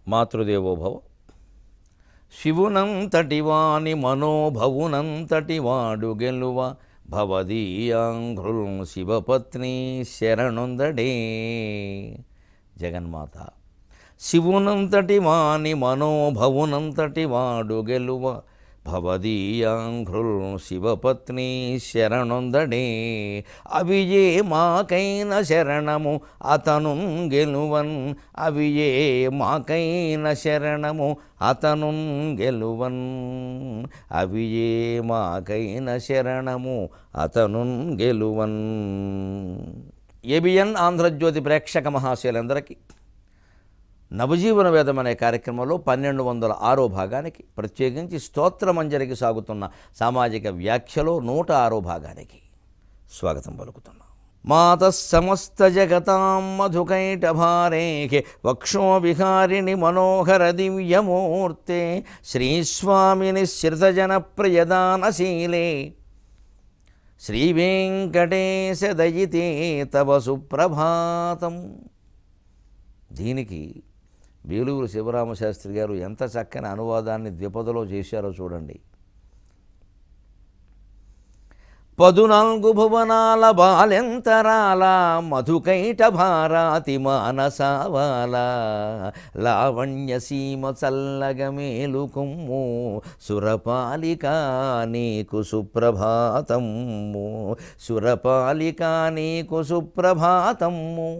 మాతృదేవోభవ శివునంతటి వాని మనోభవునంతటి వాడు గెలువ భవదీయాంఘ్రుల్ శివపత్ని శరణొందడే జగన్మాత శివునంతటి వాని మనోభవునంతటి వాడు గెలువ భవదీయాంఘ్రుల్ శివపత్ని శరణొందడే అవియే మాకైన శరణము అతను గెలువన్ అవియే మాకైన శరణము అతను గెలువన్ అవియే మాకైన శరణము అతను గెలువన్ ఏబిఎన్ ఆంధ్రజ్యోతి ప్రేక్షక మహాశయులందరికీ నవజీవన వేదం అనే కార్యక్రమంలో పన్నెండు వందల ఆరో భాగానికి ప్రత్యేకించి స్తోత్రమంజరికి సాగుతున్న సామాజిక వ్యాఖ్యలో నూట ఆరో భాగానికి స్వాగతం పలుకుతున్నాం మాత సమస్త జగతాం మధుకైటభారేఖే వక్షో విహారిణి మనోహర దివ్యమూర్తే శ్రీస్వామిని శ్రితజన ప్రియదానశీలే శ్రీవేంకటేశ దయితే తవ సుప్రభాతం దీనికి వేలూరు శివరామశాస్త్రి గారు ఎంత చక్కని అనువాదాన్ని ద్విపదలో చేశారో చూడండి పదునాలుగు భువనాల బాలెంతరాల మధుకైట భారాతి మానసావాల లావణ్య సీమ చల్లగ మేలుకుమ్ము సురపాలిక నీకు సుప్రభాతము సురపాలిక నీకు సుప్రభాతము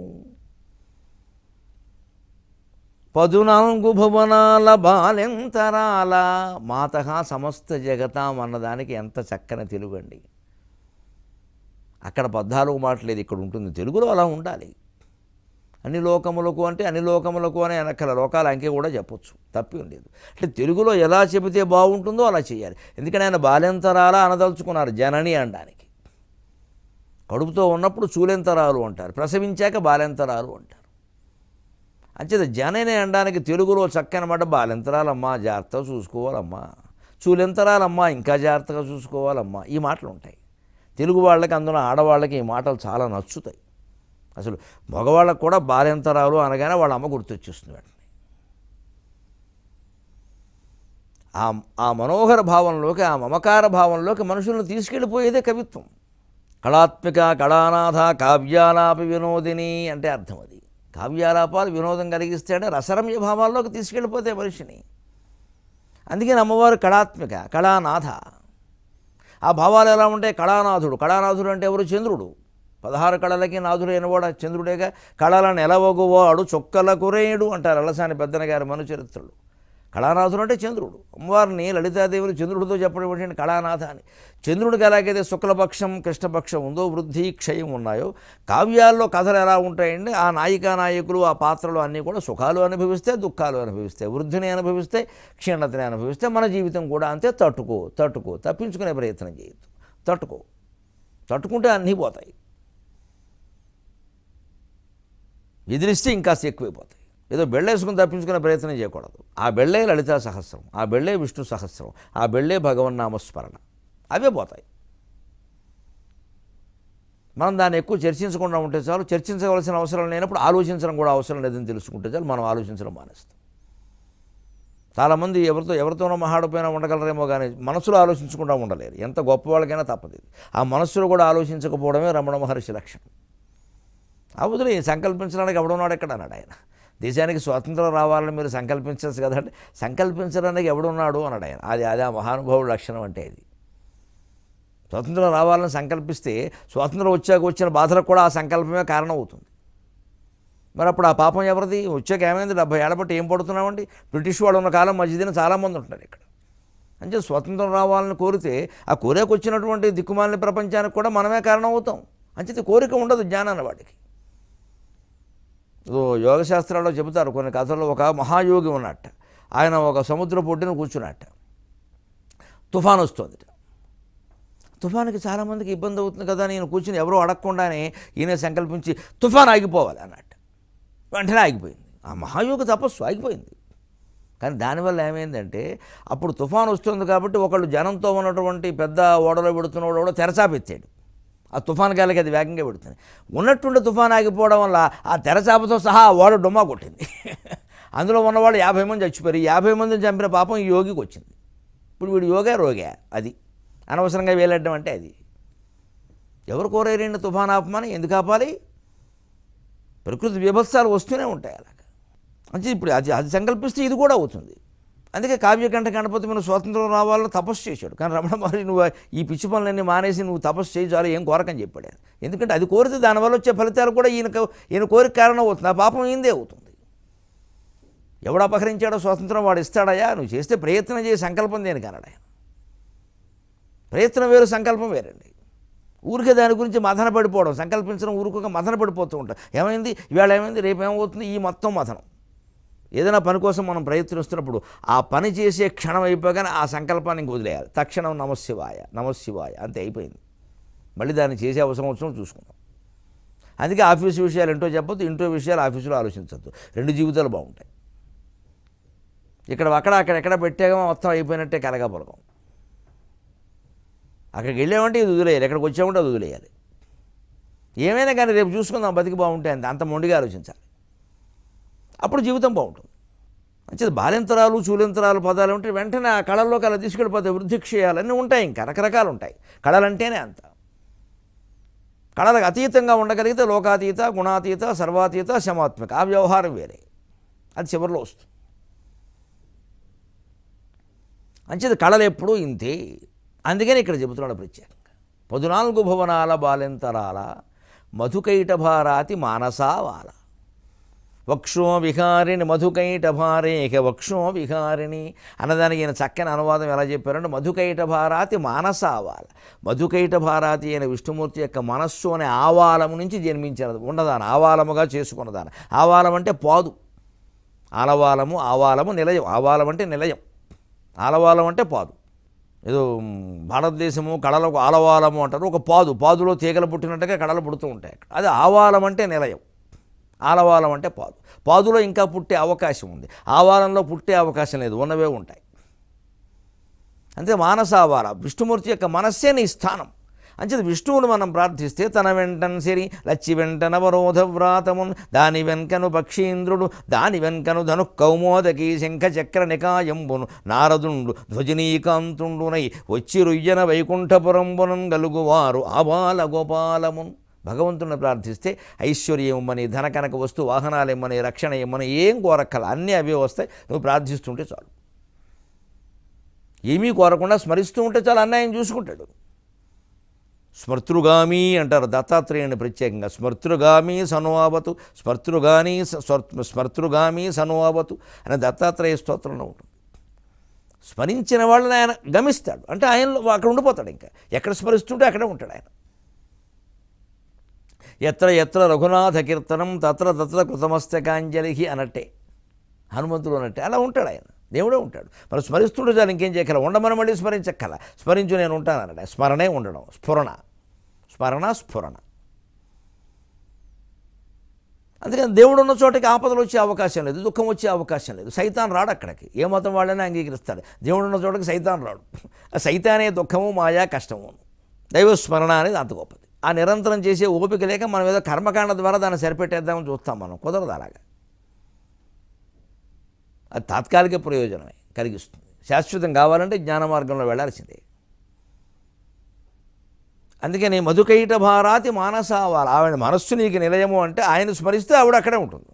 పదునాలుగు భువనాల బాలెంతరాల మాత సమస్త జగతాం అన్నదానికి ఎంత చక్కని తెలుగు అండి అక్కడ పద్నాలుగు మాటలేదు ఇక్కడ ఉంటుంది తెలుగులో అలా ఉండాలి అన్ని లోకములకు అంటే అన్ని లోకములకు అనే వెనకాల లోకాల అంకె కూడా చెప్పొచ్చు తప్పేం లేదు అంటే తెలుగులో ఎలా చెబితే బాగుంటుందో అలా చేయాలి ఎందుకంటే ఆయన బాలెంతరాల అనదలుచుకున్నారు జనని అనడానికి కడుపుతో ఉన్నప్పుడు చూలెంతరాలు అంటారు ప్రసవించాక బాలెంతరాలు అంటారు అంచేత జనని అనడానికి తెలుగులో చక్కని మాట బాలెంతరాలమ్మా జాగ్రత్తగా చూసుకోవాలమ్మా చూలెంతరాలమ్మా ఇంకా జాగ్రత్తగా చూసుకోవాలమ్మా ఈ మాటలు ఉంటాయి తెలుగు వాళ్ళకి అందులో ఆడవాళ్ళకి ఈ మాటలు చాలా నచ్చుతాయి అసలు మగవాళ్ళకు కూడా బాలెంతరాలు అనగానే వాళ్ళ అమ్మ గుర్తొచ్చేస్తుంది వెంటనే ఆ ఆ మనోహర భావంలోకి ఆ మమకార భావంలోకి మనుషులను తీసుకెళ్ళిపోయేదే కవిత్వం కళాత్మిక కళానాథ కావ్యాలాపి వినోదిని అంటే అర్థం అది కావ్యాలాపాలు వినోదం కలిగిస్తాడే రసరమ్య భావాల్లోకి తీసుకెళ్ళిపోతే మనిషిని అందుకని అమ్మవారు కళాత్మిక కళానాథ ఆ భావాలు ఎలా ఉంటాయి కళానాథుడు కళానాథుడు అంటే ఎవరు చంద్రుడు పదహారు కళలకి నాథుడైన వాడు చంద్రుడేగా కళలను ఎలవగువాడు చొక్కల కురేయుడు అంటారు అలసాని పెద్దన గారి మనుచరిత్రులు కళానాథుడు అంటే చంద్రుడు అమ్మవారిని లలితాదేవులు చంద్రుడితో చెప్పడం ఏంటంటే కళానాథ అని చంద్రుడికి ఎలాగైతే శుక్లపక్షం కృష్ణపక్షం ఉందో వృద్ధి క్షయం ఉన్నాయో కావ్యాల్లో కథలు ఎలా ఉంటాయండి ఆ నాయికా నాయకులు ఆ పాత్రలు అన్నీ కూడా సుఖాలు అనుభవిస్తే దుఃఖాలు అనుభవిస్తే వృద్ధిని అనుభవిస్తే క్షీణతని అనుభవిస్తే మన జీవితం కూడా అంతే తట్టుకో తట్టుకో తప్పించుకునే ప్రయత్నం చేయొద్దు తట్టుకో తట్టుకుంటే అన్నీ పోతాయి ఎదిరిస్తే ఇంకాస్త ఎక్కువైపోతాయి ఏదో బెళ్ళేసుకుని తప్పించుకునే ప్రయత్నం చేయకూడదు ఆ బెళ్ళే లలితా సహస్రం ఆ బెళ్ళే విష్ణు సహస్రం ఆ బెళ్ళే భగవన్నామస్మరణ అవే పోతాయి మనం దాన్ని ఎక్కువ చర్చించకుండా ఉంటే చాలు చర్చించవలసిన అవసరం లేనప్పుడు ఆలోచించడం కూడా అవసరం లేదని తెలుసుకుంటే చాలు మనం ఆలోచించడం మానేస్తాం చాలామంది ఎవరితో ఎవరితోనో మహాడిపోయినా ఉండగలరేమో కానీ మనసులో ఆలోచించకుండా ఉండలేరు ఎంత గొప్ప వాళ్ళకైనా తప్పదు ఇది. ఆ మనస్సులో కూడా ఆలోచించకపోవడమే రమణ మహర్షి లక్షణం అవుతులే సంకల్పించడానికి ఎవడున్నాడు ఎక్కడ అన్నాడు ఆయన దేశానికి స్వాతంత్రం రావాలని మీరు సంకల్పించచ్చు కదంటే సంకల్పించడానికి ఎవడున్నాడు అన్నాడు ఆయన అది అదే ఆ మహానుభావుడు లక్షణం అంటే ఇది స్వాతంత్రం రావాలని సంకల్పిస్తే స్వాతంత్రం వచ్చాక వచ్చిన బాధలకు కూడా ఆ సంకల్పమే కారణం అవుతుంది మరి అప్పుడు ఆ పాపం ఎవరిది వచ్చాక ఏమైంది డెబ్బై ఏళ్ళ బట్టి ఏం పడుతున్నామండి బ్రిటిష్ వాళ్ళు ఉన్న కాలం మధ్యదిన చాలామంది ఉంటున్నారు ఇక్కడ అంటే స్వతంత్రం రావాలని కోరితే ఆ కోరిక వచ్చినటువంటి దిక్కుమాలిన ప్రపంచానికి కూడా మనమే కారణం అవుతాం అంచేది కోరిక ఉండదు జ్ఞానాన్ని వాడికి ఓ యోగశాస్త్రాల్లో చెబుతారు కొన్ని కథల్లో ఒక మహాయోగి ఉన్నట్ట ఆయన ఒక సముద్ర పొడ్డున కూర్చున్నట్ట తుఫాన్ వస్తుంది తుఫాన్కి చాలామందికి ఇబ్బంది అవుతుంది కదా నేను కూర్చుని ఎవరో అడగకుండానే ఈయన సంకల్పించి తుఫాన్ ఆగిపోవాలి అన్నట్టు వెంటనే ఆగిపోయింది ఆ మహాయోగి తపస్సు ఆగిపోయింది కానీ దానివల్ల ఏమైందంటే అప్పుడు తుఫాన్ వస్తుంది కాబట్టి ఒకళ్ళు జనంతో ఉన్నటువంటి పెద్ద ఓడలో పెడుతున్నవాడు కూడా తెరచాపెత్తాడు ఆ తుఫాన్ గాలికి అది వేగంగా పెడుతుంది ఉన్నట్టుండి తుఫాన్ ఆగిపోవడం వల్ల ఆ తెరచాపతో సహా ఆ ఓడ డుమ్మా కొట్టింది అందులో ఉన్నవాళ్ళు యాభై మంది చచ్చిపోయారు ఈ యాభై మందిని చంపిన పాపం ఈ యోగికి వచ్చింది ఇప్పుడు వీడు యోగా రోగా అది అనవసరంగా వేలడ్డం అంటే అది ఎవరు కోరేరండి తుఫాన్ ఆపమని ఎందుకు ఆపాలి ప్రకృతి విభత్సాలు వస్తూనే ఉంటాయి అలాగా అంటే ఇప్పుడు అది అది సంకల్పిస్తే ఇది కూడా అవుతుంది అందుకే కావ్యకంఠ గణపతి మన స్వాతంత్రం రావాలని తపస్సు చేశాడు కానీ రమణ మహర్షి నువ్వు ఈ పిచ్చి పనులన్నీ మానేసి నువ్వు తపస్సు చేయి చాలు ఏం కోరకని చెప్పాడు ఆయన. ఎందుకంటే అది కోరితే దానివల్ల వచ్చే ఫలితాలు కూడా ఈయనకు ఈయన కోరిక కారణం అవుతుంది ఆ పాపం ఈందే అవుతుంది ఎవడు అపహరించాడో స్వాతంత్రం వాడు ఇస్తాడయా నువ్వు చేస్తే ప్రయత్నం చేసి సంకల్పం దేనికి అన్నాడు ఆయన ప్రయత్నం వేరు సంకల్పం వేరండి ఊరికే దాని గురించి మదన పడిపోవడం సంకల్పించడం ఊరుకోక మదన పడిపోతూ ఉంటాం ఏమైంది ఇవాళ ఏమైంది రేపు ఏమవుతుంది ఈ మొత్తం మదనం ఏదైనా పని కోసం మనం ప్రయత్నిస్తున్నప్పుడు ఆ పని చేసే క్షణం అయిపోగానే ఆ సంకల్పాన్ని ఇంక వదిలేయాలి తక్షణం నమశివాయ నమశివాయ అంతే అయిపోయింది మళ్ళీ దాన్ని చేసే అవసరం వచ్చిన చూసుకుందాం అందుకే ఆఫీసు విషయాలు ఏంటో చెప్పొద్దు ఇంట్లో విషయాలు ఆఫీసులో ఆలోచించద్దు రెండు జీవితాలు బాగుంటాయి ఇక్కడ అక్కడ అక్కడ ఎక్కడ పెట్టాగా మొత్తం అయిపోయినట్టే కలగా పొలకం అక్కడికి వెళ్ళామంటే ఇది వదిలేయాలి ఎక్కడికి వచ్చామంటే అది వదిలేయాలి ఏమైనా కానీ రేపు చూసుకుందాం బతికి బాగుంటే అంత అంత మొండిగా ఆలోచించాలి అప్పుడు జీవితం బాగుంటుంది మంచిది బాలింతరాలు చూలింతరాలు పదాలు ఉంటే వెంటనే ఆ కళల్లోకి అలా తీసుకెళ్ళిపోతే వృద్ధి క్షయాలన్నీ ఉంటాయి ఇంకా రకరకాలు ఉంటాయి కళలంటేనే అంత కళలకు అతీతంగా ఉండగలిగితే లోకాతీత గుణాతీత సర్వాతీత శమాత్మిక ఆ వ్యవహారం వేరే అది చివరిలో వస్తుంది మంచిది కళలు ఎప్పుడూ ఇంతే అందుకని ఇక్కడ చెబుతున్నాడు ప్రత్యేకంగా పదునాలుగు భువనాల బాలెంతరాల మధుకైట భారాతి మానసావాల వక్షో విహారిణి మధుకైట భారేక వక్షో విహారిణి అన్నదానికి ఈయన చక్కని అనువాదం ఎలా చెప్పారంటే మధుకైట భారాతి మానసావాల మధుకైట భారాతి అయిన విష్ణుమూర్తి యొక్క మనస్సు అనే ఆవాలము నుంచి జన్మించినది ఉన్నదాన ఆవాలముగా చేసుకున్నదాన ఆవాలం అంటే పాదు ఆలవాలము ఆవాలము నిలయం ఆవాలం అంటే నిలయం ఆలవాలం అంటే పాదు ఏదో మ్, భారతదేశము కళలకు ఆలవాలము అంటారు ఒక పాదు పాదులో తీగలు పుట్టినట్టుగా కళలు పుడుతూ ఉంటాయి అక్కడ అది ఆవాలం అంటే నిలయం ఆలవాలం అంటే పాదు పాదులో ఇంకా పుట్టే అవకాశం ఉంది ఆవాలంలో పుట్టే అవకాశం లేదు ఉన్నవే ఉంటాయి అంతే మానసావాల విష్ణుమూర్తి యొక్క మనస్సే నీ స్థానం అంచేది విష్ణువును మనం ప్రార్థిస్తే తన వెంటన్ సిరి లచ్చి వెంట నవరోధ వ్రాతమున్ దాని వెంకను పక్షీంద్రుడు దాని వెంకను ధను కౌమోదకి శంఖ చక్ర నికాయంబును నారదుండు ధ్వజనీకాంతుండునై వచ్చి రుయ్యన వైకుంఠపురంబునం గలుగువారు ఆబాల గోపాలమున్ భగవంతుని ప్రార్థిస్తే ఐశ్వర్యం ఇమ్మని ధనకనక వస్తు వాహనాలు ఇమ్మని రక్షణ ఇమ్మని ఏం కోరక్కల అన్నీ అవే వస్తాయి నువ్వు ప్రార్థిస్తుంటే చాలు ఏమీ కోరకుండా స్మరిస్తూ ఉంటే చాలు అన్నయ్యం చూసుకుంటాడు స్మర్తృగామి అంటారు దత్తాత్రేయుని ప్రత్యేకంగా స్మర్తృగామి సనువావతు స్మర్తృగాని స- స్వర్- స్మర్తృగామి సనువావతు అనే దత్తాత్రేయ స్తోత్రంలో ఉంటుంది స్మరించిన వాళ్ళని ఆయన గమిస్తాడు అంటే ఆయనలో అక్కడ ఉండిపోతాడు ఇంకా ఎక్కడ స్మరిస్తుంటే అక్కడే ఉంటాడు ఆయన ఎత్ర ఎత్ర రఘునాథ కీర్తనం తత్ర తత్ర కృతమస్తకాంజలి అన్నట్టే హనుమంతుడు అన్నట్టే అలా ఉంటాడు ఆయన దేవుడే ఉంటాడు మరి స్మరిస్తుంటే చాలు ఇంకేం చేయగల ఉండమని మళ్ళీ స్మరించక్కల స్మరించు నేను ఉంటాను అన్నట్టు స్మరణే ఉండడం స్ఫురణ స్మరణ స్ఫురణ అందుకని దేవుడు ఉన్న చోటకి ఆపదలు వచ్చే అవకాశం లేదు దుఃఖం వచ్చే అవకాశం లేదు సైతాన్ రాడు అక్కడికి ఏ మతం వాళ్ళని అంగీకరిస్తాడు దేవుడు ఉన్న చోటకి సైతాన్ రాడు ఆ సైతానే దుఃఖము మాయా కష్టము దైవ స్మరణ అనేది అంత గొప్పది ఆ నిరంతరం చేసే ఓపిక లేక మనం ఏదో కర్మకాండ ద్వారా దాన్ని సరిపెట్టేద్దామని చూస్తాం మనం కుదరదు అలాగా అది తాత్కాలిక ప్రయోజనమే కలిగిస్తుంది శాశ్వతం కావాలంటే జ్ఞాన మార్గంలో వెళ్ళాల్సిందే అందుకని మధుకైట భారాతి మానసావాల ఆవిడ మనస్సు నీకు నిలయము అంటే ఆయన స్మరిస్తే ఆవిడ అక్కడే ఉంటుంది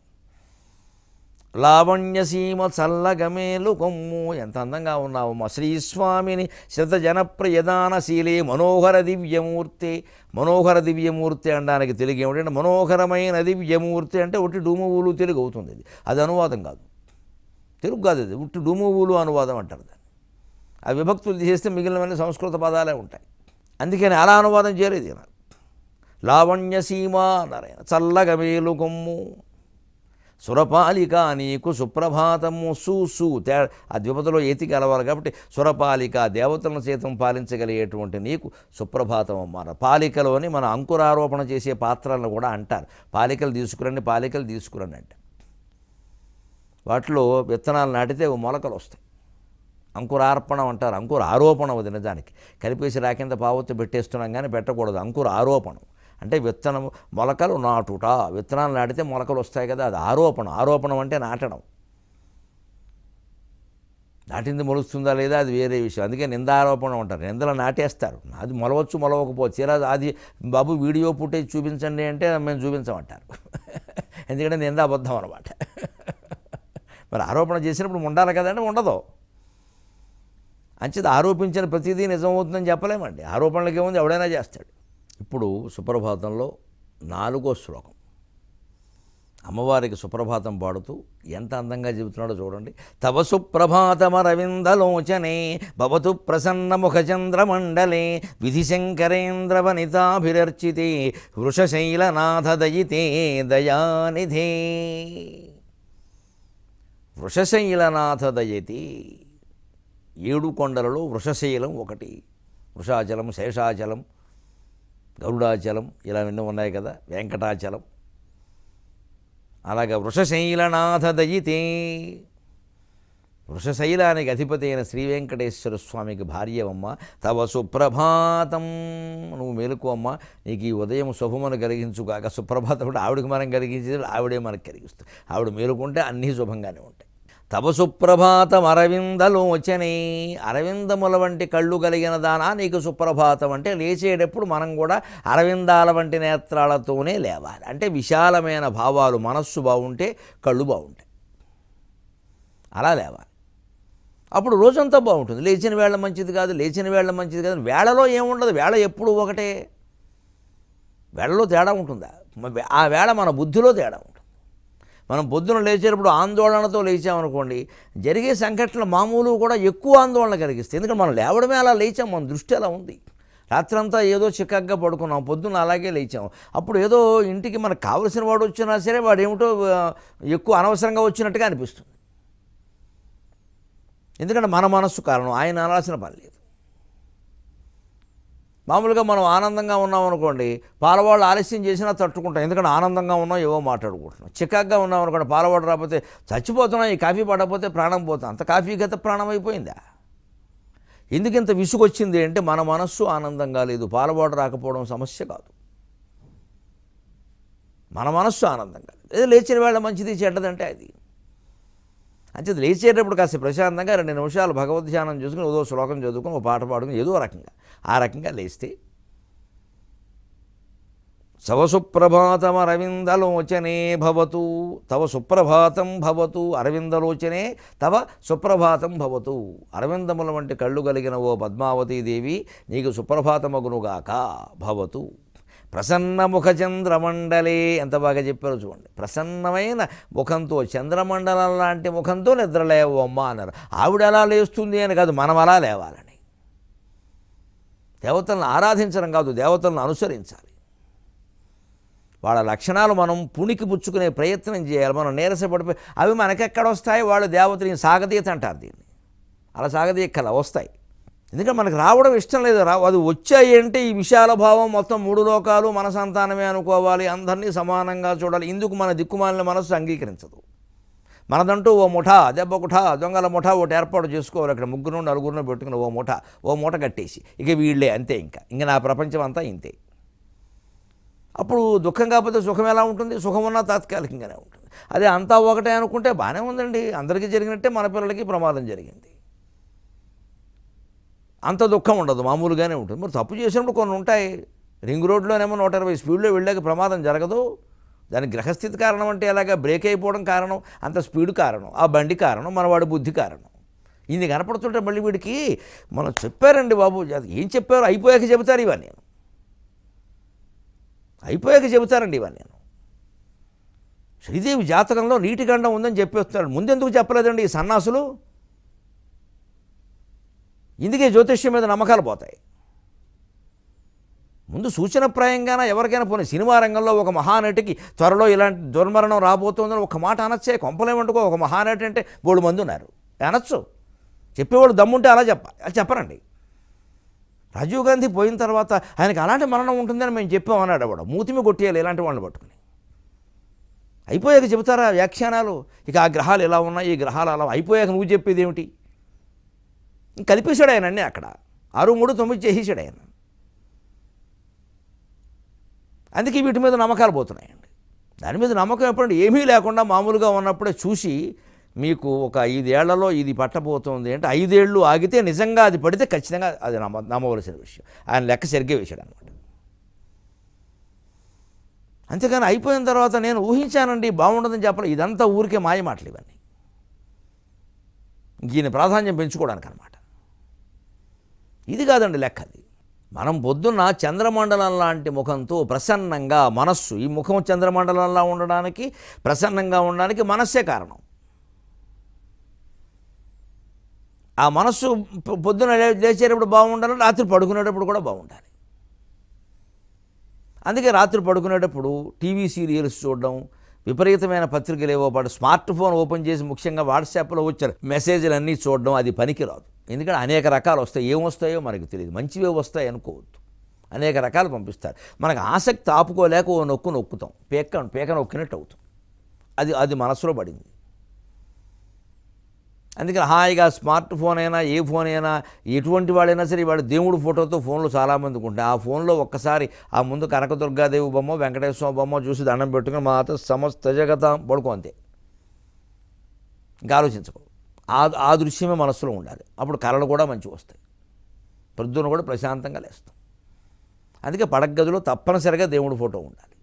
లావణ్యసీమ చల్లగమేలు కొమ్ము ఎంత అందంగా ఉన్నావు మా శ్రీస్వామిని శత జనప్రియదానశీలే మనోహర దివ్యమూర్తి మనోహర దివ్యమూర్తి అనడానికి తెలుగు ఏమిటంటే మనోహరమైన దివ్యమూర్తి అంటే ఒట్టి డూమువులు తెలుగు అవుతుంది ఇది అది అనువాదం కాదు తెలుగు కాదు అది ఉట్టి డూమువులు అనువాదం అంటారు దాన్ని ఆ విభక్తులు తీసేస్తే మిగిలినవన్నీ సంస్కృత పదాలే ఉంటాయి అందుకని అలా అనువాదం చేయలేదు ఈయన లావణ్యసీమ అన్నారు ఆయన చల్లగా మేలు కొమ్ము సురపాలిక నీకు సుప్రభాతము సు సు తే ఆ ద్విపదలో ఏతి కలవాలి కాబట్టి సురపాలిక దేవతలను సైతం పాలించగలిగేటువంటి నీకు సుప్రభాతం అమ్మారు పాలికలోని మన అంకురారోపణ చేసే పాత్రలను కూడా అంటారు పాలికలు తీసుకురండి పాలికలు తీసుకురండి అంటే వాటిలో విత్తనాలు నాటితే ఓ మొలకలు వస్తాయి అంకురార్పణం అంటారు అంకుర ఆరోపణం అది నిజానికి కలిపేసి రాకింద పావత్తు పెట్టేస్తున్నాం కానీ పెట్టకూడదు అంకుర ఆరోపణం అంటే విత్తనము మొలకలు నాటుట విత్తనాలు నాటితే మొలకలు వస్తాయి కదా అది ఆరోపణ ఆరోపణం అంటే నాటడం నాటింది మొలుస్తుందా లేదా అది వేరే విషయం అందుకే నిందారోపణ ఉంటారు నిందలు నాటేస్తారు అది మొలవచ్చు మొలవకపోవచ్చు ఇలా అది బాబు వీడియో ఫుటేజ్ చూపించండి అంటే మేము చూపించమంటారు ఎందుకంటే నింద అబద్ధం అనమాట మరి ఆరోపణ చేసినప్పుడు ఉండాలి కదండి ఉండదు అంచేది ఆరోపించిన ప్రతిదీ నిజమవుతుందని చెప్పలేమండి ఆరోపణలకి ఏముంది ఎవడైనా చేస్తాడు ఇప్పుడు సుప్రభాతంలో నాలుగో శ్లోకం అమ్మవారికి సుప్రభాతం పాడుతూ ఎంత అందంగా చెబుతున్నాడో చూడండి తవ సుప్రభాతమరవిందలోచనే భవతు ప్రసన్నముఖచంద్రమండలే విధిశంకరేంద్ర వనితాభిరర్చితే వృషశైలనాథ దయితే దయానిధే వృషశైలనాథ దయతి ఏడు కొండలలో వృషశైలం ఒకటి వృషాచలం శేషాచలం గరుడాచలం ఇలా ఎన్నో ఉన్నాయి కదా వెంకటాచలం అలాగే వృషశైలనాథ దయితే వృషశైలానికి అధిపతి అయిన శ్రీ వెంకటేశ్వర స్వామికి భార్యవమ్మ తవ సుప్రభాతం నువ్వు మేలుకో అమ్మ నీకు ఈ ఉదయం శుభమును కలిగించుగాక సుప్రభాతం కూడా ఆవిడకి మనం కలిగించేది ఆవిడే మనకు కలిగిస్తుంది ఆవిడ మేలుకుంటే అన్నీ శుభంగానే ఉంటాయి తవ సుప్రభాతం అరవిందలోచనే అరవిందముల వంటి కళ్ళు కలిగిన దానా నీకు సుప్రభాతం అంటే లేచేటప్పుడు మనం కూడా అరవిందాల వంటి నేత్రాలతోనే లేవాలి అంటే విశాలమైన భావాలు మనస్సు బాగుంటే కళ్ళు బాగుంటాయి అలా లేవాలి అప్పుడు రోజంతా బాగుంటుంది లేచిన వేళ మంచిది కాదు లేచిన వేళ మంచిది కాదు వేళలో ఏముండదు వేళ ఎప్పుడు ఒకటే వేళలో తేడా ఉంటుందా మ- ఆ వేళ మన బుద్ధిలో తేడా ఉంటుంది మనం పొద్దున లేచేటప్పుడు ఆందోళనతో లేచామనుకోండి జరిగే సంఘటనలు మామూలు కూడా ఎక్కువ ఆందోళన కలిగిస్తాయి ఎందుకంటే మనం లేవడమే అలా లేచాం మన దృష్టి అలా ఉంది రాత్రంతా ఏదో చిక్కగా పడుకున్నాం పొద్దున్న అలాగే లేచాం అప్పుడు ఏదో ఇంటికి మనకు కావలసిన వాడు వచ్చినా సరే వాడు ఏమిటో ఆ, ఎక్కువ అనవసరంగా వచ్చినట్టుగా అనిపిస్తుంది ఎందుకంటే మన మనస్సు కారణం ఆయన అనాల్సిన పని లేదు మామూలుగా మనం ఆనందంగా ఉన్నాం అనుకోండి పాలవాళ్ళు ఆలస్యం చేసినా తట్టుకుంటాం ఎందుకంటే ఆనందంగా ఉన్నాం ఏవో మాట్లాడుకుంటున్నాం చికాగ్గా ఉన్నాం అనుకోండి పాలవాడు రాకపోతే చచ్చిపోతున్నాం ఈ కాఫీ పడకపోతే ప్రాణం పోతాం అంత కాఫీ గత ప్రాణం అయిపోయిందా ఎందుకు ఇంత విసుగొచ్చింది అంటే మన మనస్సు ఆనందంగా లేదు పాలవాడు రాకపోవడం సమస్య కాదు మన మనస్సు ఆనందంగా లేదు ఏదో లేచిన వేళ మంచిది చెడ్డదంటే అది అంచేది లేచేటప్పుడు కాస్త ప్రశాంతంగా రెండు నిమిషాలు భగవద్ ధ్యానం చేసుకుని ఏదో శ్లోకం చదువుకుని ఒక పాట పాడుకుని ఏదో రకంగా ఆ రకంగా లేస్తే సవ సుప్రభాతం అరవిందలోచనే భవతు తవ సుప్రభాతం భవతు అరవిందలోచనే తవ సుప్రభాతం భవతు అరవిందముల వంటి కళ్ళు కలిగిన ఓ పద్మావతీదేవి నీకు సుప్రభాతమగునుగాక భవతు ప్రసన్నముఖ చంద్రమండలే ఎంత బాగా చెప్పారో చూడండి ప్రసన్నమైన ముఖంతో చంద్రమండలం లాంటి ముఖంతో నిద్రలేవు అమ్మ అన్నారు ఆవిడ ఎలా లేస్తుంది అని కాదు మనం అలా లేవాలని దేవతలను ఆరాధించడం కాదు దేవతలను అనుసరించాలి వాళ్ళ లక్షణాలు మనం పుణికి పుచ్చుకునే ప్రయత్నం చేయాలి మనం నీరసపడిపోయి అవి మనకెక్కడ వస్తాయి వాళ్ళు దేవతని సాగతీత అంటారు దీన్ని అలా సాగతీయక్కల వస్తాయి ఎందుకంటే మనకు రావడం ఇష్టం లేదు రా అది వచ్చాయి అంటే ఈ విశాల భావం మొత్తం మూడు లోకాలు మన సంతానమే అనుకోవాలి అందరినీ సమానంగా చూడాలి ఇందుకు మన దిక్కుమాలిన మనస్సు అంగీకరించదు మనదంటూ ఓ ముఠా దెబ్బ కుఠా దొంగల ముఠా ఒకటి ఏర్పాటు చేసుకోవాలి అక్కడ ముగ్గురు నలుగురిని పెట్టుకుని ఓ ముఠ ఓ మూట కట్టేసి ఇక వీళ్ళే అంతే ఇంకా ఇంకా నా ప్రపంచం అంతా ఇంతే అప్పుడు దుఃఖం కాకపోతే సుఖం ఎలా ఉంటుంది సుఖం ఉన్నా తాత్కాలికంగానే ఉంటుంది అదే అంతా ఒకటే అనుకుంటే బాగానే ఉందండి అందరికీ జరిగినట్టే మన పిల్లలకి ప్రమాదం జరిగింది అంత దుఃఖం ఉండదు మామూలుగానే ఉంటుంది మరి తప్పు చేసినప్పుడు కొన్ని ఉంటాయి రింగ్ రోడ్లోనేమో నూట ఇరవై స్పీడ్లో వెళ్ళాక ప్రమాదం జరగదు దానికి గ్రహస్థితి కారణం అంటే ఎలాగా బ్రేక్ అయిపోవడం కారణం అంత స్పీడ్ కారణం ఆ బండి కారణం మనవాడి బుద్ధి కారణం ఇది కనపడుతుంటే మళ్ళీ వీడికి మనం చెప్పారండి బాబు అది ఏం చెప్పారు అయిపోయాక చెబుతారు ఇవన్నీ నేను అయిపోయాక చెబుతారండి ఇవన్నీ నేను శ్రీదేవి జాతకంలో నీటి గండం ఉందని చెప్పేస్తున్నాడు ముందెందుకు చెప్పలేదండి ఈ సన్నాసులు ఇందుకే జ్యోతిష్యం మీద నమ్మకాలు పోతాయి ముందు సూచనప్రాయంగాన ఎవరికైనా పోనీ సినిమా రంగంలో ఒక మహానటికి త్వరలో ఇలాంటి దుర్మరణం రాబోతుందని ఒక మాట అనొచ్చే కొంపలేమంటుకో ఒక మహానటి అంటే బోడు మంది ఉన్నారు అనొచ్చు చెప్పేవాడు దమ్ముంటే అలా చెప్ప అది చెప్పరండి రాజీవ్ గాంధీ పోయిన తర్వాత ఆయనకి అలాంటి మరణం ఉంటుందని మేము చెప్పామన్నాడు వాడు మూతిమి కొట్టేయాలి ఇలాంటి వాళ్ళని పట్టుకుని అయిపోయాక చెబుతారా వ్యాఖ్యానాలు ఇక ఆ గ్రహాలు ఎలా ఉన్నాయి ఈ గ్రహాలు అలా అయిపోయాక నువ్వు చెప్పేది ఏమిటి ఇంక కలిపేశాడు ఆయన అన్నీ అక్కడ ఆరు మూడు తొమ్మిది చేసేసాడు ఆయన అందుకే వీటి మీద నమ్మకాలు పోతున్నాయండి దాని మీద నమ్మకం ఎప్పుడంటే ఏమీ లేకుండా మామూలుగా ఉన్నప్పుడే చూసి మీకు ఒక ఐదేళ్లలో ఇది పట్టబోతోంది అంటే ఐదేళ్ళు ఆగితే నిజంగా అది పడితే ఖచ్చితంగా అది నమ్మ నమ్మవలసిన విషయం ఆయన లెక్క సరిగ్గా వేశాడు అనమాట అంతేకాని అయిపోయిన తర్వాత నేను ఊహించానండి బాగుండదని చెప్పాలి ఇదంతా ఊరికే మాయ మాటలు ఇవన్నీ ఈయన ప్రాధాన్యం పెంచుకోవడానికి అనమాట ఇది కాదండి లెక్క అది మనం పొద్దున్న చంద్రమండలం లాంటి ముఖంతో ప్రసన్నంగా మనస్సు ఈ ముఖం చంద్రమండలంలా ఉండడానికి ప్రసన్నంగా ఉండడానికి మనస్సే కారణం ఆ మనస్సు పొ- పొద్దున లే- లేచేటప్పుడు బాగుండాలి రాత్రి పడుకునేటప్పుడు కూడా బాగుండాలి అందుకే రాత్రి పడుకునేటప్పుడు టీవీ సీరియల్స్ చూడడం విపరీతమైన పత్రికలు ఏవో పాటు స్మార్ట్ ఫోన్ ఓపెన్ చేసి ముఖ్యంగా వాట్సాప్లో వచ్చే మెసేజ్లు అన్నీ చూడడం అది పనికిరాదు ఎందుకంటే అనేక రకాలు వస్తాయి ఏం వస్తాయో మనకు తెలియదు మంచివే వస్తాయి అనుకోవద్దు అనేక రకాలు పంపిస్తారు మనకు ఆసక్తి ఆపుకోలేక ఓ నొక్కు నొక్కుతాం పేక పేక నొక్కినట్టు అవుతాం అది అది మనసులో పడింది అందుకని హాయిగా స్మార్ట్ ఫోన్ అయినా ఏ ఫోన్ అయినా ఎటువంటి వాడైనా సరే వాడు దేవుడు ఫోటోతో ఫోన్లు చాలామందికి ఉంటాయి ఆ ఫోన్లో ఒక్కసారి ఆ ముందు కనకదుర్గాదేవి బొమ్మ వెంకటేశ్వర బొమ్మ చూసి దండం పెట్టుకుని మాత సమస్త జగతం పడుకో అంతే ఇంకా ఆలోచించకు ఆ ఆ దృశ్యమే మనసులో ఉండాలి అప్పుడు కళలు కూడా మంచిగా వస్తాయి ప్రొద్దున కూడా ప్రశాంతంగా లేస్తాం అందుకే పడగదిలో తప్పనిసరిగా దేవుడి ఫోటో ఉండాలి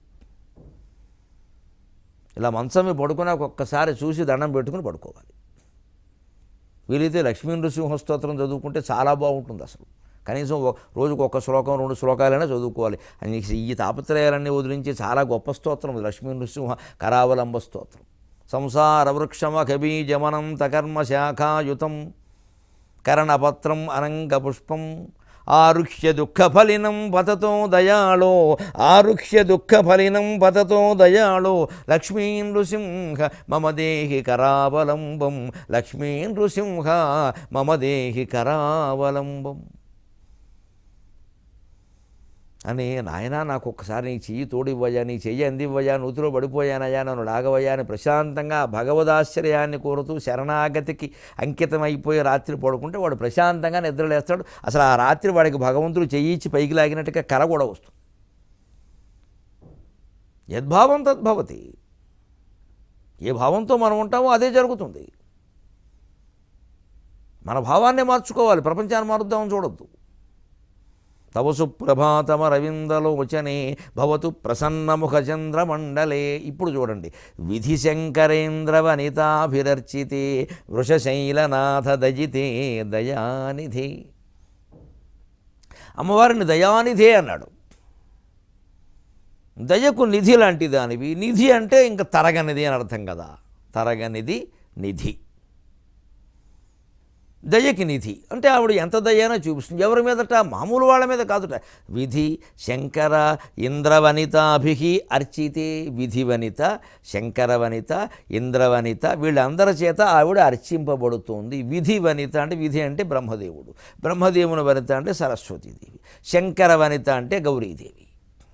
ఇలా మంచం మీద పడుకున్నాక ఒక్కసారి చూసి దండం పెట్టుకుని పడుకోవాలి వీలైతే లక్ష్మీ నృసింహ స్తోత్రం చదువుకుంటే చాలా బాగుంటుంది అసలు కనీసం ఓ- రోజుకు ఒక శ్లోకం రెండు శ్లోకాలైనా చదువుకోవాలి అని ఈ తాపత్రయాలన్నీ వదిలించి చాలా గొప్ప స్తోత్రం ఇది లక్ష్మీ నృసింహ కరావలంబ స్తోత్రం సంసార వృక్షమ కబీజమనం తకర్మ శాఖాయుతం కరణపత్రం అనంగ పుష్పం ఆరుహ్య దుఃఖఫలినం పతతో దయాళో ఆరుహ్య దుఃఖఫలినం పతతో దయాళో లక్ష్మీ నృసింహ మమ దేహి కరావలంబం లక్ష్మీ నృసింహ మమ దేహి కరావలంబం అని నాయనా నాకు ఒక్కసారి నీ చెయ్యి తోడివ్వయ్యా నీ చెయ్యి అందివ్వయ్యా నూతిలో పడిపోయానయ్యా నన్ను లాగవయ్యా అని ప్రశాంతంగా భగవదాశ్చర్యాన్ని కోరుతూ శరణాగతికి అంకితమైపోయి రాత్రి పడుకుంటే వాడు ప్రశాంతంగా నిద్రలేస్తాడు అసలు ఆ రాత్రి వాడికి భగవంతుడు చెయ్యి ఇచ్చి పైకి లాగినట్టుగా కల కూడా వస్తుంది యద్భావం తద్భవతి ఏ భావంతో మనం ఉంటామో అదే జరుగుతుంది మన భావాన్ని మార్చుకోవాలి ప్రపంచాన్ని మారుద్దామని చూడొద్దు తవ సుప్రభాతమరవిందలోచనే భవతు ప్రసన్నముఖ చంద్రమండలే ఇప్పుడు చూడండి విధి శంకరేంద్ర వనితాభిరర్చితే వృషశైలనాథ దజితే దయానిధి అమ్మవారిని దయానిధే అన్నాడు దయకు నిధి లాంటి దానివి నిధి అంటే ఇంకా తరగనిది అని అర్థం కదా తరగనిది నిధి దయకి నిధి అంటే ఆవిడ ఎంత దయనో చూపిస్తుంది ఎవరి మీదట మామూలు వాళ్ళ మీద కాదుట విధి శంకర ఇంద్రవనితాభి అర్చితే విధి వనిత శంకర వనిత ఇంద్రవనిత వీళ్ళందరి చేత ఆవిడ అర్చింపబడుతోంది విధి వనిత అంటే విధి అంటే బ్రహ్మదేవుడు బ్రహ్మదేవుని వనిత అంటే సరస్వతీదేవి శంకర వనిత అంటే గౌరీదేవి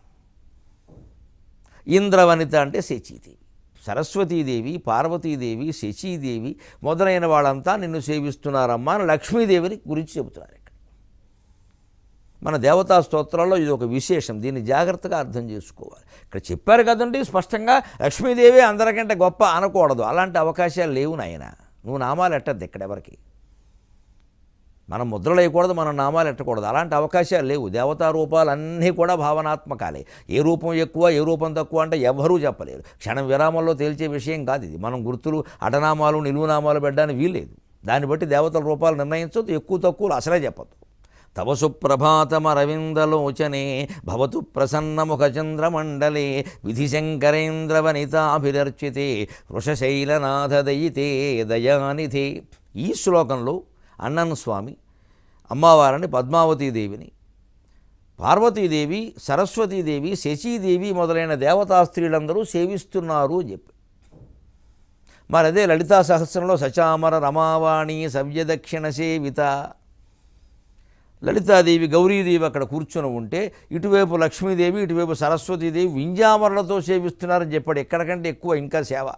ఇంద్రవనిత అంటే శచీదేవి సరస్వతీదేవి పార్వతీదేవి శచీదేవి మొదలైన వాళ్ళంతా నిన్ను సేవిస్తున్నారమ్మా అని లక్ష్మీదేవిని గురించి చెబుతున్నారు ఇక్కడ మన దేవతా స్తోత్రాల్లో ఇది ఒక విశేషం దీన్ని జాగ్రత్తగా అర్థం చేసుకోవాలి ఇక్కడ చెప్పారు కదండి స్పష్టంగా లక్ష్మీదేవి అందరికంటే గొప్ప అనకూడదు అలాంటి అవకాశాలు లేవు నాయన నువ్వు నామాలు ఎట్టద్దు ఎక్కడెవరికి మనం ముద్రలు వేయకూడదు మన నామాలు ఎట్టకూడదు అలాంటి అవకాశాలు లేవు దేవతా రూపాలు అన్నీ కూడా భావనాత్మకాలే ఏ రూపం ఎక్కువ ఏ రూపం తక్కువ అంటే ఎవరూ చెప్పలేరు క్షణం విరామంలో తేల్చే విషయం కాదు ఇది మనం గుర్తులు అటనామాలు నిలువునామాలు పెట్టడానికి వీల్లేదు దాన్ని బట్టి దేవతల రూపాలు నిర్ణయించొద్దు ఎక్కువ తక్కువలు అసలే చెప్పద్దు తవ సుప్రభాతమరవిందలోచనే భవతు ప్రసన్నముఖ చంద్రమండలే విధిశంకరేంద్రవనితాభిరర్చితే వృషశైలనాథ దయితే దయానిధే ఈ శ్లోకంలో అన్నన్ స్వామి అమ్మవారిని పద్మావతీదేవిని పార్వతీదేవి సరస్వతీదేవి శచీదేవి మొదలైన దేవతా స్త్రీలందరూ సేవిస్తున్నారు అని చెప్పి మరి అదే లలితా సహస్రంలో సచామర రమావాణి సవ్యదక్షిణ సేవిత లలితాదేవి గౌరీదేవి అక్కడ కూర్చొని ఉంటే ఇటువైపు లక్ష్మీదేవి ఇటువైపు సరస్వతీదేవి వింజామరలతో సేవిస్తున్నారని చెప్పాడు ఎక్కడికంటే ఎక్కువ ఇంకా సేవ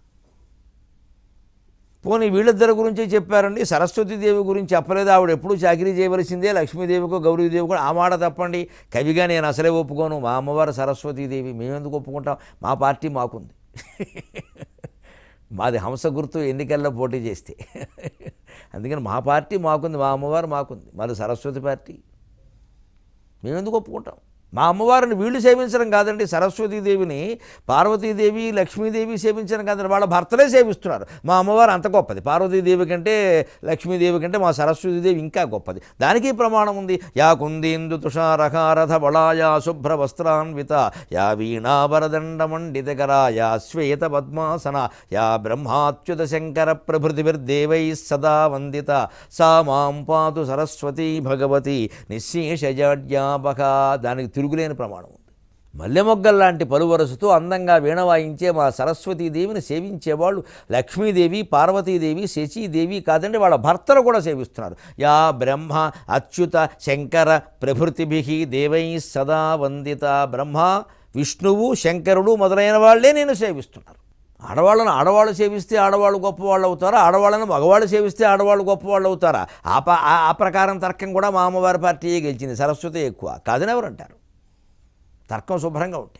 పోనీ వీళ్ళిద్దరి గురించి చెప్పారండి సరస్వతీదేవి గురించి చెప్పలేదు ఆవిడ ఎప్పుడూ చాకరీ చేయవలసిందే లక్ష్మీదేవికో గౌరీదేవి కూడా ఆ మాట తప్పండి కవిగా నేను అసలే ఒప్పుకోను మా అమ్మవారు సరస్వతీదేవి మేమెందుకు ఒప్పుకుంటాం మా పార్టీ మాకుంది మాది హంస గుర్తు ఎన్నికల్లో పోటీ చేస్తే అందుకని మా పార్టీ మాకుంది మా అమ్మవారు మాకుంది మాది సరస్వతి పార్టీ మేము ఎందుకు ఒప్పుకుంటాం మా అమ్మవారిని వీళ్ళు సేవించడం కాదండి సరస్వతీదేవిని పార్వతీదేవి లక్ష్మీదేవి సేవించడం కాదండి వాళ్ళ భర్తలే సేవిస్తున్నారు మా అమ్మవారు అంత గొప్పది పార్వతీదేవి కంటే లక్ష్మీదేవి కంటే మా సరస్వతీదేవి ఇంకా గొప్పది దానికి ప్రమాణం ఉంది యా కుందీందు తుషారకారథ బళాయా శుభ్ర వస్త్రాన్విత యా వీణావరదండమండితకరా యా శ్వేత పద్మాసన యా బ్రహ్మాచ్యుత శంకర ప్రభృతిభిర్దేవై సదా వందిత సా మాం పాతు సరస్వతీ భగవతి నిశ్శేషజాడ్యాపక దానికి తిరుగులేని ప్రమాణం ఉంది మల్లెమొగ్గల్లాంటి పలువరసుతో అందంగా వీణ వాయించే మా సరస్వతీదేవిని సేవించేవాళ్ళు లక్ష్మీదేవి పార్వతీదేవి శశీదేవి కాదండి వాళ్ళ భర్తలు కూడా సేవిస్తున్నారు యా బ్రహ్మ అచ్యుత శంకర ప్రభృతిభి దేవై సదా వందిత బ్రహ్మ విష్ణువు శంకరుడు మొదలైన వాళ్ళే నేను సేవిస్తున్నారు ఆడవాళ్ళను ఆడవాళ్ళు సేవిస్తే ఆడవాళ్ళు గొప్పవాళ్ళు అవుతారా ఆడవాళ్ళను మగవాళ్ళు సేవిస్తే ఆడవాళ్ళు గొప్పవాళ్ళు అవుతారా ఆ ప ఆ- ఆ ప్రకారం తర్కం కూడా మా అమ్మవారి పార్టీయే గెలిచింది సరస్వతి ఎక్కువ కాదని ఎవరు అంటారు తర్కం శుభ్రంగా ఉంటే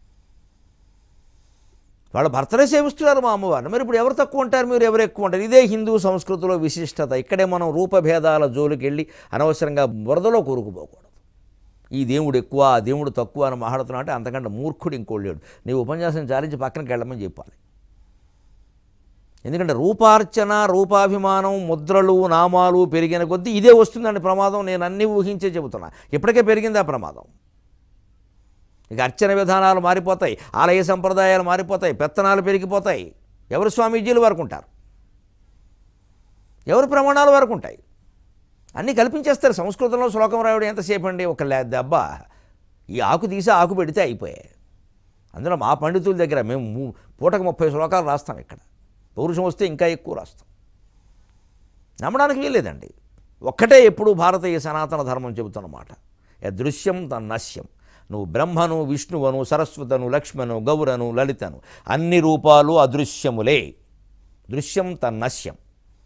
వాళ్ళ భర్తలే సేవిస్తున్నారు మా అమ్మవారిని మరి ఇప్పుడు ఎవరు తక్కువ ఉంటారు మీరు ఎవరు ఎక్కువ ఉంటారు ఇదే హిందూ సంస్కృతిలో విశిష్టత ఇక్కడే మనం రూపభేదాల జోలికి వెళ్ళి అనవసరంగా బురదలో కూరుకుపోకూడదు ఈ దేవుడు ఎక్కువ ఆ దేవుడు తక్కువ అని మాట్లాడుతున్నా అంటే అంతకంటే మూర్ఖుడు ఇంకోడు లేడు నీ ఉపన్యాసం చాలించి పక్కనకి వెళ్ళమని చెప్పాలి ఎందుకంటే రూపార్చన రూపాభిమానం ముద్రలు నామాలు పెరిగిన కొద్దీ ఇదే వస్తుందండి ప్రమాదం నేను అన్నీ ఊహించే చెబుతున్నా ఇప్పటికే పెరిగింది ఆ ప్రమాదం ఇక అర్చన విధానాలు మారిపోతాయి ఆలయ సంప్రదాయాలు మారిపోతాయి పెత్తనాలు పెరిగిపోతాయి ఎవరు స్వామీజీలు వరకు ఉంటారు ఎవరు ప్రమాణాలు వరకు ఉంటాయి అన్నీ కల్పించేస్తారు సంస్కృతంలో శ్లోకం రాయడం ఎంతసేపు అండి ఒక లే- దెబ్బ ఈ ఆకు తీసి ఆకు పెడితే అయిపోయాయి అందులో మా పండితుల దగ్గర మేము ము- పూటకు ముప్పై శ్లోకాలు రాస్తాం ఇక్కడ పౌరుషం వస్తే ఇంకా ఎక్కువ రాస్తాం నమ్మడానికి వీల్లేదండి ఒక్కటే ఎప్పుడు భారతీయ సనాతన ధర్మం చెబుతున్నమాట దృశ్యం తన్నశ్యం నువ్వు బ్రహ్మను విష్ణువను సరస్వతను లక్ష్మను గౌరను లలితను అన్ని రూపాలు అదృశ్యములే దృశ్యం తన్నశ్యం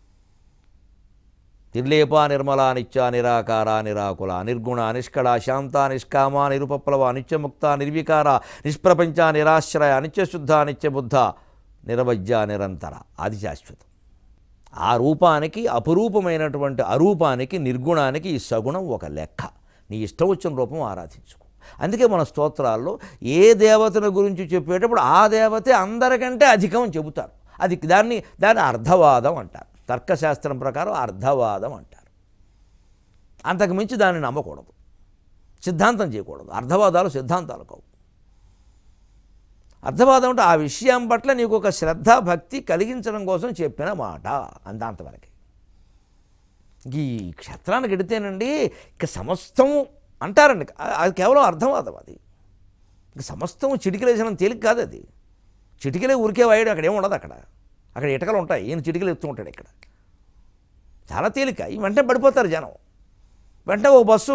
నిర్లేప నిర్మల నిత్య నిరాకార నిరాకుల నిర్గుణ నిష్కళ శాంత నిష్కామ నిరుపప్లవ నిత్యముక్త నిర్వికార నిష్ప్రపంచ నిరాశ్రయ నిత్యశుద్ధ నిత్యబుద్ధ నిరవజ్య నిరంతర ఆది శాశ్వతం ఆ రూపానికి అపురూపమైనటువంటి అరూపానికి నిర్గుణానికి ఈ సగుణం ఒక లెక్క నీ ఇష్టం వచ్చిన రూపం ఆరాధించుకో అందుకే మన స్తోత్రాల్లో ఏ దేవతను గురించి చెప్పేటప్పుడు ఆ దేవతే అందరికంటే అధికం అని చెబుతారు అది దాన్ని దాన్ని అర్ధవాదం అంటారు తర్కశాస్త్రం ప్రకారం అర్ధవాదం అంటారు అంతకు మించి దాన్ని నమ్మకూడదు సిద్ధాంతం చేయకూడదు అర్ధవాదాలు సిద్ధాంతాలు కావు అర్థవాదం అంటే ఆ విషయం పట్ల నీకు ఒక శ్రద్ధ భక్తి కలిగించడం కోసం చెప్పిన మాట అంత అంతవరకే ఈ క్షేత్రానికి ఎడితేనండి ఇక సమస్తము అంటారండి అ- అది కేవలం అర్థవాదం అది ఇక సమస్తము చిటికలేసిన తేలిక కాదు అది చిటికలే ఊరికే వాయడం అక్కడ ఏమి ఉండదు అక్కడ అక్కడ ఇటకలు ఉంటాయి ఈయన చిటికలు ఎత్తు ఉంటాడు ఇక్కడ చాలా తేలిక ఈ వెంటనే పడిపోతారు జనం వెంటనే ఓ బస్సు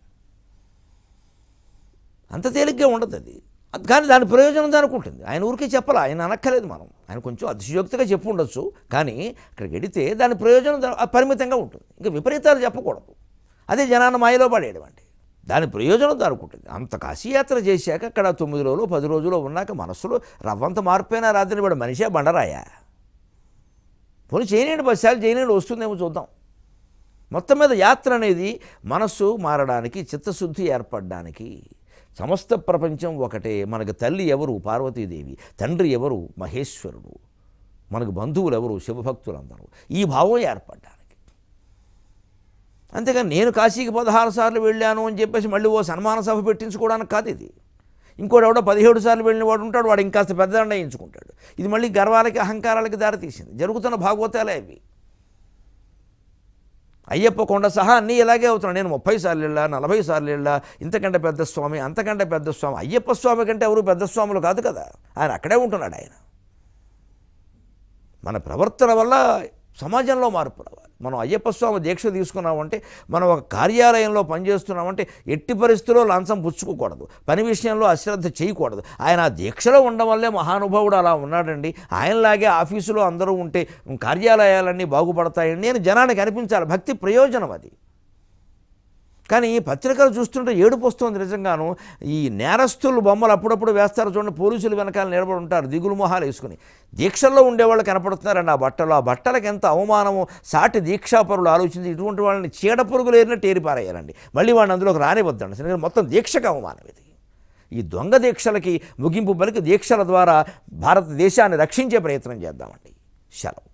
అంత తేలిగ్గా ఉండదు అది అది కానీ దాని ప్రయోజనం దానికి ఉంటుంది ఆయన ఊరికే చెప్పాలి ఆయన అనక్కలేదు మనం ఆయన కొంచెం అతిశయోక్తిగా చెప్పు ఉండొచ్చు కానీ అక్కడికి వెడితే దాని ప్రయోజనం దా- పరిమితంగా ఉంటుంది ఇంకా విపరీతాలు చెప్పకూడదు అదే జనాన్ని మాయలో పడేయడం అంటే దాని ప్రయోజనం దానికి ఉంటుంది అంత కాశీయాత్ర చేశాక అక్కడ తొమ్మిది రోజులు పది రోజులు ఉన్నాక మనస్సులో రవ్వంత మార్పైనా రాత్రి వాడు మనిషే బండరాయా పోనీ చేయనండి బస్సాలు చేయనండి వస్తుందేమో చూద్దాం మొత్తం మీద యాత్ర అనేది మనస్సు మారడానికి చిత్తశుద్ధి ఏర్పడడానికి సమస్త ప్రపంచం ఒకటే మనకు తల్లి ఎవరు పార్వతీదేవి తండ్రి ఎవరు మహేశ్వరుడు మనకు బంధువులు ఎవరు శివభక్తులందరూ ఈ భావం ఏర్పడడానికి అంతేగాని నేను కాశీకి పదహారు సార్లు వెళ్ళాను అని చెప్పేసి మళ్ళీ ఓ సన్మాన సభ పెట్టించుకోవడానికి కాదు ఇది ఇంకోటి ఎవడో పదిహేడు సార్లు వెళ్ళిన వాడు ఉంటాడు వాడు ఇంకాస్త పెద్దదండ వేయించుకుంటాడు ఇది మళ్ళీ గర్వాలకి అహంకారాలకి దారితీసింది జరుగుతున్న భాగవతాలే అవి అయ్యప్ప కొండ సహా అన్నీ ఇలాగే అవుతున్నాయి నేను ముప్పై సార్లు వెళ్ళా నలభై సార్లు వెళ్ళా ఇంతకంటే పెద్ద స్వామి అంతకంటే పెద్ద స్వామి అయ్యప్ప స్వామి కంటే ఎవరు పెద్ద స్వాములు కాదు కదా ఆయన అక్కడే ఉంటున్నాడు ఆయన మన ప్రవర్తన వల్ల సమాజంలో మార్పు రావాలి మనం అయ్యప్ప స్వామి దీక్ష తీసుకున్నామంటే మనం ఒక కార్యాలయంలో పనిచేస్తున్నామంటే ఎట్టి పరిస్థితుల్లో లంచం పుచ్చుకోకూడదు పని విషయంలో అశ్రద్ధ చేయకూడదు ఆయన ఆ దీక్షలో ఉండడం వల్లే మహానుభావుడు అలా ఉన్నాడండి ఆయనలాగే ఆఫీసులో అందరూ ఉంటే కార్యాలయాలన్నీ బాగుపడతాయండి నేను జనానికి అనిపించాలి భక్తి ప్రయోజనం అది కానీ ఈ పత్రికలు చూస్తుంటే ఏడుపు వస్తుంది నిజంగాను ఈ నేరస్తులు బొమ్మలు అప్పుడప్పుడు వేస్తారు చూడండి పోలీసులు వెనకాల నిలబడి ఉంటారు దిగులు మొహాలు వేసుకుని దీక్షల్లో ఉండేవాళ్ళు కనపడుతున్నారండి ఆ బట్టలు ఆ బట్టలకు ఎంత అవమానము సాటి దీక్షాపరులు ఆలోచించి ఇటువంటి వాళ్ళని చీడ పురుగులు ఏరినట్టు ఏరిపారేయాలండి మళ్ళీ వాళ్ళని అందులోకి రానివద్దండి ఎందుకంటే మొత్తం దీక్షకు అవమానం ఇది ఈ దొంగ దీక్షలకి ముగింపు పలికి దీక్షల ద్వారా భారతదేశాన్ని రక్షించే ప్రయత్నం చేద్దామండి సెలవు